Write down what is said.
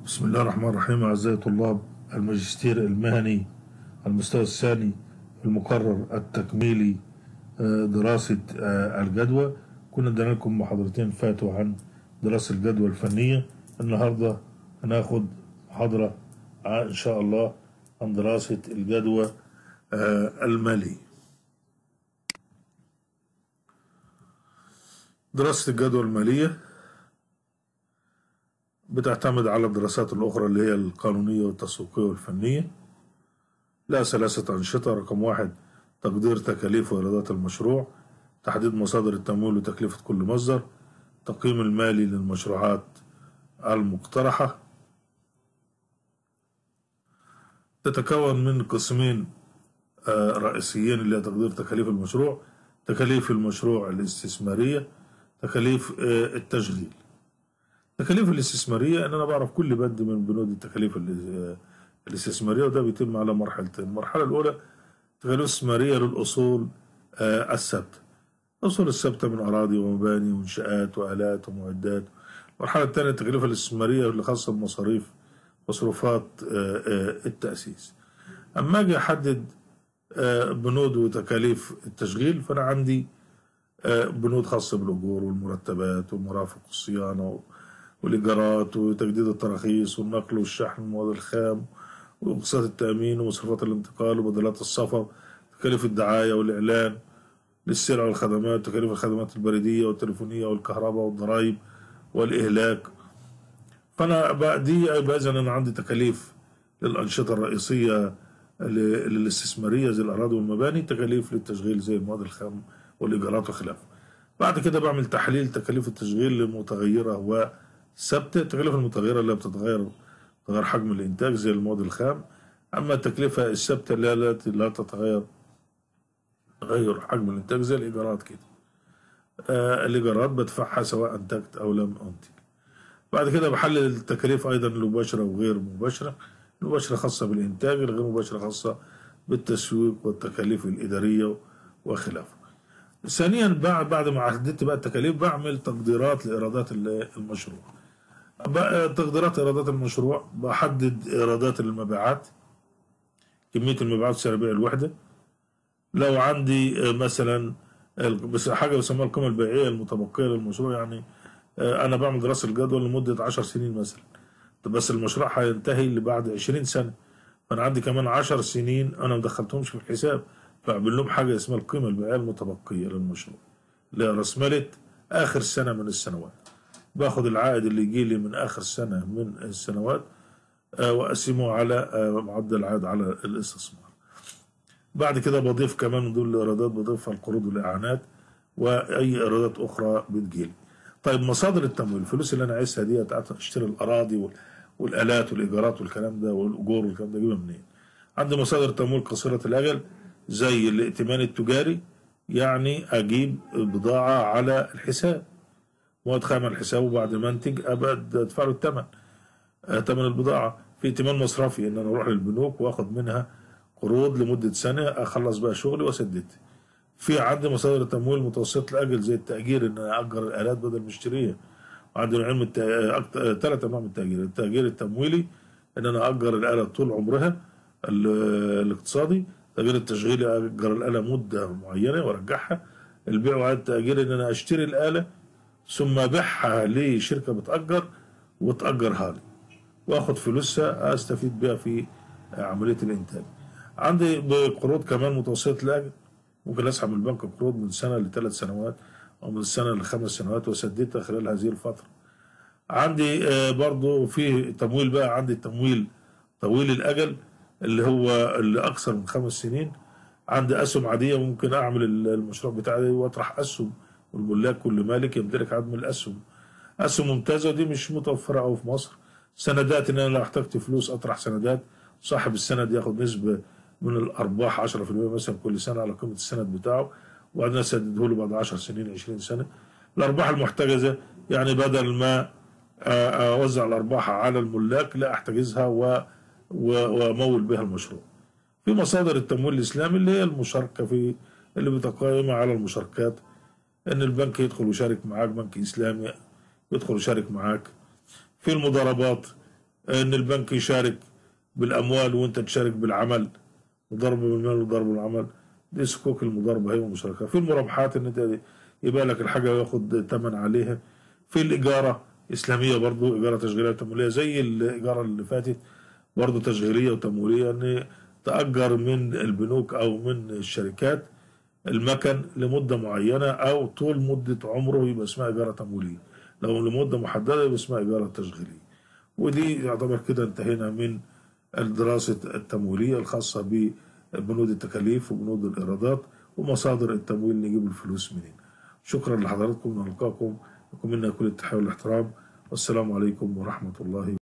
بسم الله الرحمن الرحيم أعزائي طلاب الماجستير المهني المستوى الثاني المقرر التكميلي آه، دراسة آه، الجدوى كنا ادينا لكم محاضرتين فاتوا عن دراسة الجدوى الفنية النهاردة هناخد محاضرة ع- إن شاء الله عن دراسة الجدوى آه، المالية دراسة الجدوى المالية بتعتمد على الدراسات الأخرى اللي هي القانونية والتسويقية والفنية لها ثلاثة أنشطة رقم واحد تقدير تكاليف وإيرادات المشروع تحديد مصادر التمويل وتكلفة كل مصدر تقييم المالي للمشروعات المقترحة تتكون من قسمين آه، رئيسيين اللي هي تقدير تكاليف المشروع تكاليف المشروع الاستثمارية تكاليف آه، التشغيل التكاليف الاستثمارية ان انا بعرف كل بند من بنود التكاليف ال- الاستثمارية وده بيتم على مرحلتين المرحلة الاولى تكاليف استثمارية للاصول آه، الثابتة الاصول الثابتة من اراضي ومباني وانشاءات والات ومعدات المرحلة الثانية التكاليف الاستثمارية اللي خاصة بمصاريف مصروفات آه، آه، التأسيس اما اجي احدد آه، بنود وتكاليف التشغيل فانا عندي آه، بنود خاصة بالأجور والمرتبات والمرافق والصيانة والإيجارات وتجديد التراخيص والنقل والشحن والمواد الخام وأقساط التأمين ومصروفات الانتقال وبدلات السفر تكاليف الدعاية والإعلان للسلع والخدمات تكاليف الخدمات البريدية والتليفونية والكهرباء والضرائب والإهلاك فأنا بقى دي يبقى إذا أنا عندي تكاليف للأنشطة الرئيسية ل- للاستثمارية زي الأراضي والمباني تكاليف للتشغيل زي المواد الخام والإيجارات وخلافه بعد كده بعمل تحليل تكاليف التشغيل المتغيرة وثابتة التكاليف المتغيرة اللي بتتغير تغير حجم الإنتاج زي المواد الخام أما التكلفة الثابتة اللي هي التي لا تتغير تغير حجم الإنتاج زي الإيجارات كده آه الإيجارات بدفعها سواء أنتجت أو لم أنتج بعد كده بحلل التكاليف أيضا المباشرة وغير مباشرة المباشرة خاصة بالإنتاج الغير مباشرة خاصة بالتسويق والتكاليف الإدارية وخلافه ثانيا بعد بعد ما حددت بقى التكاليف بعمل تقديرات لايرادات ال- المشروع بقى تقديرات ايرادات المشروع بحدد ايرادات المبيعات كميه المبيعات سعر بيع الوحده لو عندي آه، مثلا ال- بس حاجه بيسموها القيمه البيعيه المتبقيه للمشروع يعني آه، انا بعمل دراسه الجدوى لمده 10 سنين مثلا طب بس المشروع هينتهي اللي بعد 20 سنه فانا عندي كمان 10 سنين انا ما دخلتهمش في الحساب فاعمل لهم حاجه اسمها القيمه البيعيه المتبقيه للمشروع اللي هي راس مالة اخر سنه من السنوات باخد العائد اللي يجي لي من اخر سنه من السنوات آه، واقسمه على آه، معدل العائد على الاستثمار بعد كده بضيف كمان من دول الايرادات بضيفها القروض والاعانات واي ايرادات اخرى بتجيلي طيب مصادر التمويل الفلوس اللي انا عايزها دي اشتري الاراضي وال- والالات والايجارات والكلام ده والاجور والكلام ده اجيبها منين عندي مصادر تمويل قصيره الاجل زي الائتمان التجاري يعني اجيب بضاعه على الحساب مواد خام على الحساب وبعد ما انتج ابقى ادفع له الثمن آه، ثمن البضاعه في ائتمان مصرفي ان انا اروح للبنوك واخد منها قروض لمده سنه اخلص بقى شغلي واسدد في عندي مصادر تمويل متوسط الاجل زي التاجير ان انا اجر الالات بدل ما اشتريها وعندي نوعين من التا... أكتر... ثلاث انواع من التاجير التاجير التمويلي ان انا اجر الاله طول عمرها ال- الاقتصادي التاجير التشغيلي اجر الاله مده معينه وارجعها البيع وعلى التاجير ان انا اشتري الاله ثم ابيعها لشركه بتاجر وتاجرها لي واخد فلوسها استفيد بيها في عمليه الانتاج عندي بقروض كمان متوسطه الاجل ممكن اسحب من البنك قروض من سنه لثلاث سنوات او من سنه لخمس سنوات وسددتها خلال هذه الفتره عندي آه، برضو في تمويل بقى عندي تمويل طويل الاجل اللي هو اللي اكثر من خمس سنين عندي اسهم عاديه ممكن اعمل المشروع بتاعي واطرح اسهم والملاك كل مالك يمتلك عدد من الاسهم اسهم ممتازه ودي مش متوفره قوي في مصر سندات ان انا لو احتجت فلوس اطرح سندات صاحب السند ياخد نسبه من الارباح 10% مثلا كل سنه على قيمه السند بتاعه وبعدين اسدده له بعد 10 سنين 20 سنه الارباح المحتجزه يعني بدل ما آه، اوزع الارباح على الملاك لا احتجزها و و- وامول بها المشروع في مصادر التمويل الاسلامي اللي هي المشاركه في اللي بتقائم على المشاركات ان البنك يدخل ويشارك معاك بنك اسلامي يدخل يشارك معاك في المضاربات ان البنك يشارك بالاموال وانت تشارك بالعمل مضاربه بالمال وضرب العمل دي صكوك المضاربه هي والمشاركه في المرابحات ان انت يبقى لك الحاجه وياخد ثمن عليها في الاجاره اسلاميه برضو اجاره تشغيليه وتمويليه زي الاجاره اللي فاتت برضو تشغيليه وتمويليه ان تاجر من البنوك او من الشركات المكن لمده معينه او طول مده عمره يبقى اسمها اجاره تمويليه لو لمده محدده يبقى اسمها اجاره تشغيليه ودي يعتبر كده انتهينا من الدراسة التمويلية الخاصة ببنود التكاليف وبنود الإيرادات ومصادر التمويل نجيب الفلوس منين شكرا لحضراتكم ونلقاكم لكم منا كل التحية والاحترام والسلام عليكم ورحمة الله